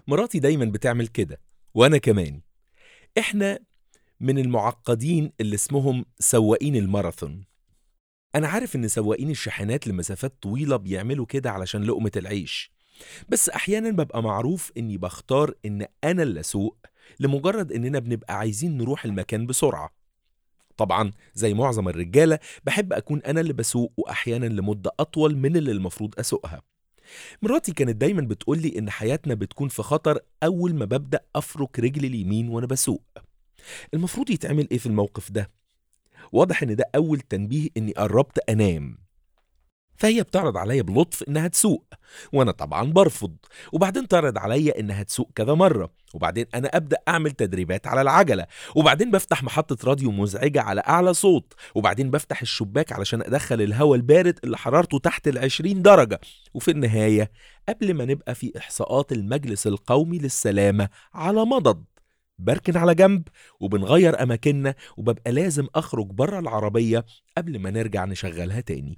مراتي دايما بتعمل كده وانا كمان احنا من المعقدين اللي اسمهم سواقين الماراثون انا عارف ان سواقين الشاحنات لمسافات طويله بيعملوا كده علشان لقمه العيش بس احيانا ببقى معروف اني بختار ان انا اللي اسوق لمجرد اننا بنبقى عايزين نروح المكان بسرعه طبعا زي معظم الرجاله بحب اكون انا اللي بسوق واحيانا لمده اطول من اللي المفروض اسوقها مراتي كانت دايما بتقولي ان حياتنا بتكون في خطر اول ما ببدا افرك رجلي اليمين وانا بسوق المفروض يتعمل ايه في الموقف ده واضح ان ده اول تنبيه اني قربت انام فهي بتعرض عليا بلطف انها تسوق وانا طبعا برفض وبعدين تعرض عليا انها تسوق كذا مره وبعدين انا ابدا اعمل تدريبات على العجله وبعدين بفتح محطه راديو مزعجه على اعلى صوت وبعدين بفتح الشباك علشان ادخل الهواء البارد اللي حرارته تحت العشرين درجه وفي النهايه قبل ما نبقى في احصاءات المجلس القومي للسلامه على مضض بركن على جنب وبنغير أماكننا وببقى لازم أخرج بره العربية قبل ما نرجع نشغلها تاني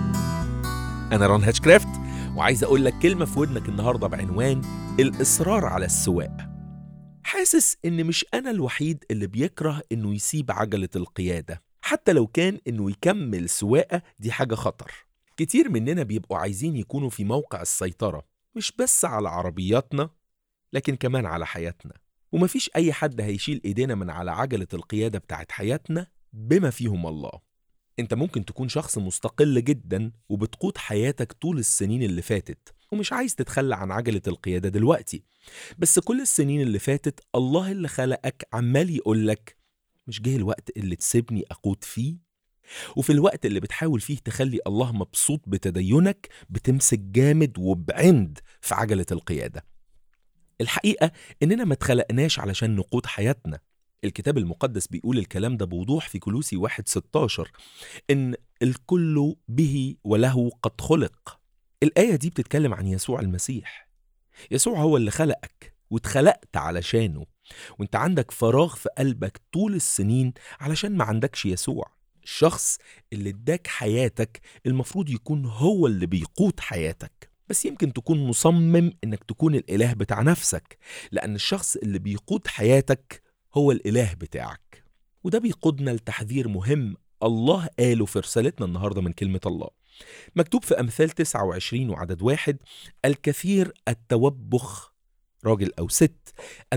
أنا ران هاتشكرافت وعايز أقول لك كلمة في ودنك النهاردة بعنوان الإصرار على السواقة حاسس إن مش أنا الوحيد اللي بيكره إنه يسيب عجلة القيادة حتى لو كان إنه يكمل سواقة دي حاجة خطر كتير مننا بيبقوا عايزين يكونوا في موقع السيطرة مش بس على عربياتنا لكن كمان على حياتنا ومفيش أي حد هيشيل إيدينا من على عجلة القيادة بتاعت حياتنا بما فيهم الله أنت ممكن تكون شخص مستقل جدا وبتقود حياتك طول السنين اللي فاتت ومش عايز تتخلى عن عجلة القيادة دلوقتي بس كل السنين اللي فاتت الله اللي خلقك عمال يقولك مش جه الوقت اللي تسيبني أقود فيه وفي الوقت اللي بتحاول فيه تخلي الله مبسوط بتدينك بتمسك جامد وبعند في عجلة القيادة الحقيقة إننا ما اتخلقناش علشان نقود حياتنا الكتاب المقدس بيقول الكلام ده بوضوح في كلوسي واحد 16 إن الكل به وله قد خلق الآية دي بتتكلم عن يسوع المسيح يسوع هو اللي خلقك واتخلقت علشانه وانت عندك فراغ في قلبك طول السنين علشان ما عندكش يسوع الشخص اللي اداك حياتك المفروض يكون هو اللي بيقود حياتك بس يمكن تكون مصمم انك تكون الاله بتاع نفسك لان الشخص اللي بيقود حياتك هو الاله بتاعك وده بيقودنا لتحذير مهم الله قاله في رسالتنا النهارده من كلمه الله مكتوب في امثال 29 وعدد واحد الكثير التوبخ راجل او ست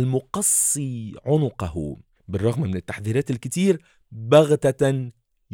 المقصي عنقه بالرغم من التحذيرات الكتير بغتة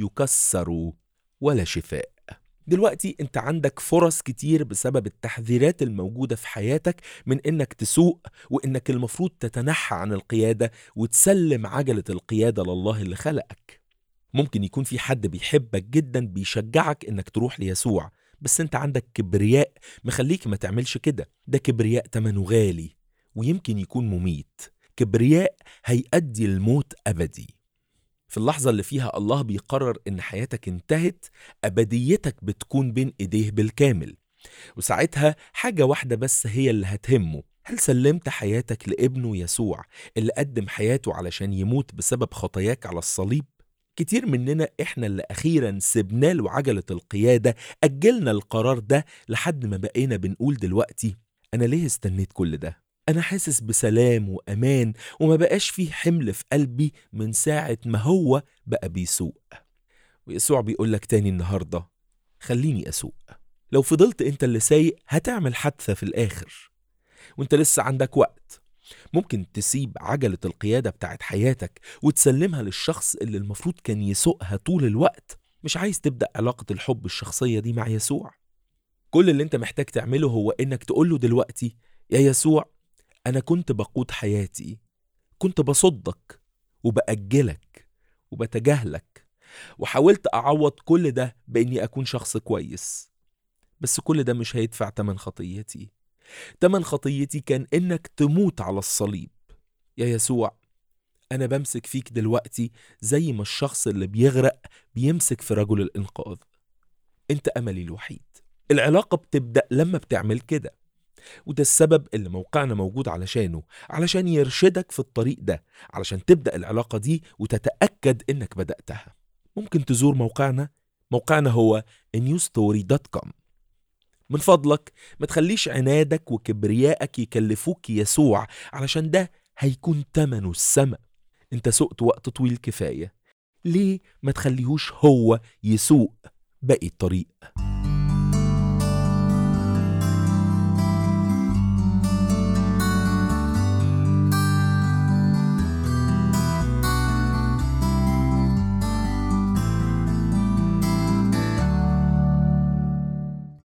يكسر ولا شفاء دلوقتي انت عندك فرص كتير بسبب التحذيرات الموجودة في حياتك من انك تسوق وانك المفروض تتنحى عن القيادة وتسلم عجلة القيادة لله اللي خلقك ممكن يكون في حد بيحبك جدا بيشجعك انك تروح ليسوع بس انت عندك كبرياء مخليك ما تعملش كده ده كبرياء تمنه غالي ويمكن يكون مميت كبرياء هيؤدي الموت أبدي في اللحظة اللي فيها الله بيقرر إن حياتك انتهت أبديتك بتكون بين إيديه بالكامل وساعتها حاجة واحدة بس هي اللي هتهمه هل سلمت حياتك لابنه يسوع اللي قدم حياته علشان يموت بسبب خطاياك على الصليب؟ كتير مننا احنا اللي اخيرا سبنا له عجلة القيادة اجلنا القرار ده لحد ما بقينا بنقول دلوقتي انا ليه استنيت كل ده انا حاسس بسلام وامان وما بقاش فيه حمل في قلبي من ساعة ما هو بقى بيسوق ويسوع بيقول لك تاني النهاردة خليني اسوق لو فضلت انت اللي سايق هتعمل حادثة في الاخر وانت لسه عندك وقت ممكن تسيب عجلة القيادة بتاعت حياتك وتسلمها للشخص اللي المفروض كان يسوقها طول الوقت مش عايز تبدأ علاقة الحب الشخصية دي مع يسوع كل اللي انت محتاج تعمله هو انك تقوله دلوقتي يا يسوع انا كنت بقود حياتي كنت بصدك وبأجلك وبتجاهلك وحاولت أعوض كل ده بإني أكون شخص كويس بس كل ده مش هيدفع تمن خطيتي تمن خطيتي كان إنك تموت على الصليب يا يسوع أنا بمسك فيك دلوقتي زي ما الشخص اللي بيغرق بيمسك في رجل الإنقاذ أنت أملي الوحيد العلاقة بتبدأ لما بتعمل كده وده السبب اللي موقعنا موجود علشانه علشان يرشدك في الطريق ده علشان تبدأ العلاقة دي وتتأكد إنك بدأتها ممكن تزور موقعنا موقعنا هو newstory.com من فضلك ما تخليش عنادك وكبريائك يكلفوك يسوع علشان ده هيكون تمنه السماء انت سقت وقت طويل كفاية ليه ما تخليهوش هو يسوق باقي الطريق